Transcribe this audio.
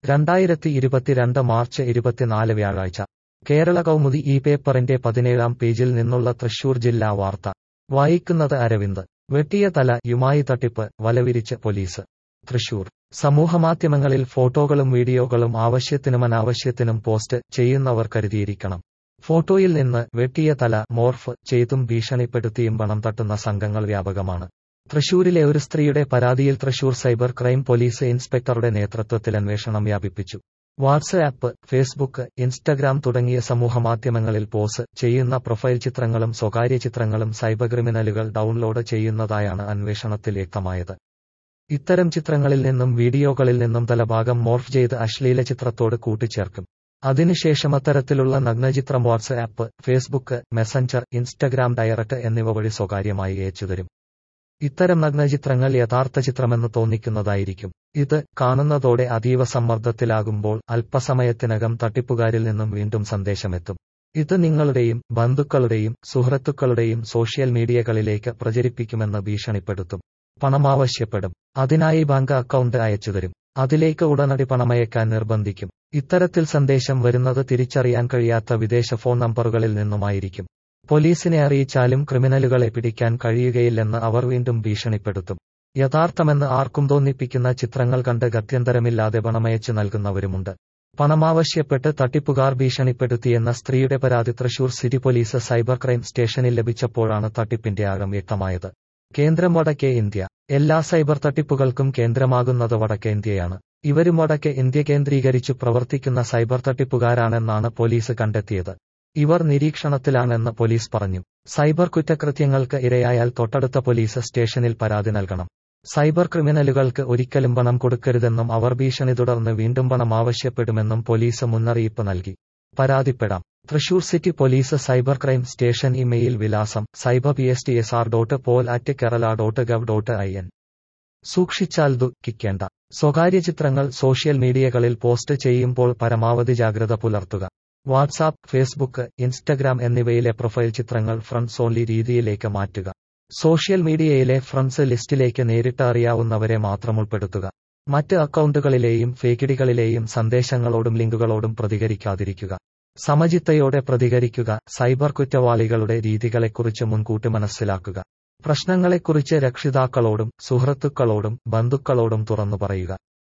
രണ്ടായിരത്തി ഇരുപത്തിരണ്ട് മാർച്ച് ഇരുപത്തിനാല് വ്യാഴാഴ്ച കേരള കൗമുദി ഈ പേപ്പറിന്റെ പതിനേഴാം പേജിൽ നിന്നുള്ള തൃശൂർ ജില്ലാ വാർത്ത വായിക്കുന്നത് അരവിന്ദ് വെട്ടിയ തല യുമായി തട്ടിപ്പ് വലവിരിച്ച് പോലീസ് തൃശൂർ സമൂഹമാധ്യമങ്ങളിൽ ഫോട്ടോകളും വീഡിയോകളും ആവശ്യത്തിനും അനാവശ്യത്തിനും പോസ്റ്റ് ചെയ്യുന്നവർ കരുതിയിരിക്കണം ഫോട്ടോയിൽ നിന്ന് വെട്ടിയ തല മോർഫ് ചെയ്തും ഭീഷണിപ്പെടുത്തിയും പണം തട്ടുന്ന സംഘങ്ങൾ വ്യാപകമാണ് തൃശൂരിലെ ഒരു സ്ത്രീയുടെ പരാതിയിൽ തൃശൂർ സൈബർ ക്രൈം പോലീസ് ഇൻസ്പെക്ടറുടെ നേതൃത്വത്തിൽ അന്വേഷണം വ്യാപിപ്പിച്ചു വാട്സ്ആപ്പ് ഫേസ്ബുക്ക് ഇൻസ്റ്റഗ്രാം തുടങ്ങിയ സമൂഹമാധ്യമങ്ങളിൽ പോസ്റ്റ് ചെയ്യുന്ന പ്രൊഫൈൽ ചിത്രങ്ങളും സ്വകാര്യ ചിത്രങ്ങളും സൈബർ ക്രിമിനലുകൾ ഡൗൺലോഡ് ചെയ്യുന്നതായാണ് അന്വേഷണത്തിൽ വ്യക്തമായത് ഇത്തരം ചിത്രങ്ങളിൽ നിന്നും വീഡിയോകളിൽ നിന്നും തലഭാഗം മോർഫ് ചെയ്ത് അശ്ലീല ചിത്രത്തോട് കൂട്ടിച്ചേർക്കും അതിനുശേഷം അത്തരത്തിലുള്ള നഗ്നചിത്രം WhatsApp Facebook Messenger Instagram direct എന്നിവ വഴി സ്വകാര്യമായി അയച്ചുതരും ഇത്തരം നഗ്നചിത്രങ്ങൾ യഥാർത്ഥ ചിത്രമെന്ന് തോന്നിക്കുന്നതായിരിക്കും ഇത് കാണുന്നതോടെ അതീവ സമ്മർദ്ദത്തിലാകുമ്പോൾ അല്പസമയത്തിനകം തട്ടിപ്പുകാരിൽ നിന്നും വീണ്ടും സന്ദേശമെത്തും ഇത് നിങ്ങളുടെയും ബന്ധുക്കളുടെയും സുഹൃത്തുക്കളുടെയും സോഷ്യൽ മീഡിയകളിലേക്ക് പ്രചരിപ്പിക്കുമെന്ന് ഭീഷണിപ്പെടുത്തും പണമാവശ്യപ്പെടും അതിനായി ബാങ്ക് അക്കൗണ്ട് അയച്ചുതരും അതിലേക്ക് ഉടനടി പണമയക്കാൻ നിർബന്ധിക്കും ഇത്തരത്തിൽ സന്ദേശം വരുന്നത് തിരിച്ചറിയാൻ കഴിയാത്ത വിദേശ ഫോൺ നമ്പറുകളിൽ നിന്നുമായിരിക്കും പോലീസിനെ അറിയിച്ചാലും ക്രിമിനലുകളെ പിടിക്കാൻ കഴിയുകയില്ലെന്ന് അവർ വീണ്ടും ഭീഷണിപ്പെടുത്തും യഥാർത്ഥമെന്ന് ആർക്കും തോന്നിപ്പിക്കുന്ന ചിത്രങ്ങൾ കണ്ട് ഗത്യന്തരമില്ലാതെ പണമയച്ചു നൽകുന്നവരുമുണ്ട് പണമാവശ്യപ്പെട്ട് തട്ടിപ്പുകാർ ഭീഷണിപ്പെടുത്തിയെന്ന സ്ത്രീയുടെ പരാതി Thrissur city police cyber crime സ്റ്റേഷനിൽ ലഭിച്ചപ്പോഴാണ് തട്ടിപ്പിന്റെ ആഴം വ്യക്തമായത് കേന്ദ്രം വടക്കേ ഇന്ത്യ എല്ലാ സൈബർ തട്ടിപ്പുകൾക്കും കേന്ദ്രമാകുന്നത് വടക്കേ ഇന്ത്യയാണ് ഇവരും വടക്കേ ഇന്ത്യ കേന്ദ്രീകരിച്ചു പ്രവർത്തിക്കുന്ന സൈബർ തട്ടിപ്പുകാരാണെന്നാണ് പോലീസ് കണ്ടെത്തിയത് ഇവർ നിരീക്ഷണത്തിലാണെന്ന് പോലീസ് പറഞ്ഞു സൈബർ കുറ്റകൃത്യങ്ങൾക്ക് ഇരയായാൽ തൊട്ടടുത്ത പോലീസ് സ്റ്റേഷനിൽ പരാതി നൽകണം സൈബർ ക്രിമിനലുകൾക്ക് ഒരിക്കലും പണം കൊടുക്കരുതെന്നും അവർ ഭീഷണി തുടർന്ന് വീണ്ടും പണം ആവശ്യപ്പെടുമെന്നും പോലീസ് മുന്നറിയിപ്പ് നൽകി പരാതിപ്പെടാം Thrissur city police cyber crime station email വിലാസം cyber P S T S R dot pol at Kerala dot gov dot I N സൂക്ഷിച്ചാൽ ദുഃഖിക്കേണ്ട സ്വകാര്യ ചിത്രങ്ങൾ സോഷ്യൽ മീഡിയകളിൽ പോസ്റ്റ് ചെയ്യുമ്പോൾ പരമാവധി ജാഗ്രത പുലർത്തുക വാട്സാപ്പ് ഫേസ്ബുക്ക് ഇൻസ്റ്റഗ്രാം എന്നിവയിലെ പ്രൊഫൈൽ ചിത്രങ്ങൾ ഫ്രണ്ട്സ് ഓൺലി രീതിയിലേക്ക് മാറ്റുക സോഷ്യൽ മീഡിയയിലെ ഫ്രണ്ട്സ് ലിസ്റ്റിലേക്ക് നേരിട്ട് അറിയാവുന്നവരെ മാത്രം ഉൾപ്പെടുത്തുക മറ്റ് അക്കൗണ്ടുകളിലെയും ഫേക്കിടികളിലെയും സന്ദേശങ്ങളോടും ലിങ്കുകളോടും പ്രതികരിക്കാതിരിക്കുക സമചിത്തയോടെ പ്രതികരിക്കുക സൈബർ കുറ്റവാളികളുടെ രീതികളെക്കുറിച്ച് മുൻകൂട്ടി മനസ്സിലാക്കുക പ്രശ്നങ്ങളെക്കുറിച്ച് രക്ഷിതാക്കളോടും സുഹൃത്തുക്കളോടും ബന്ധുക്കളോടും തുറന്നു പറയുക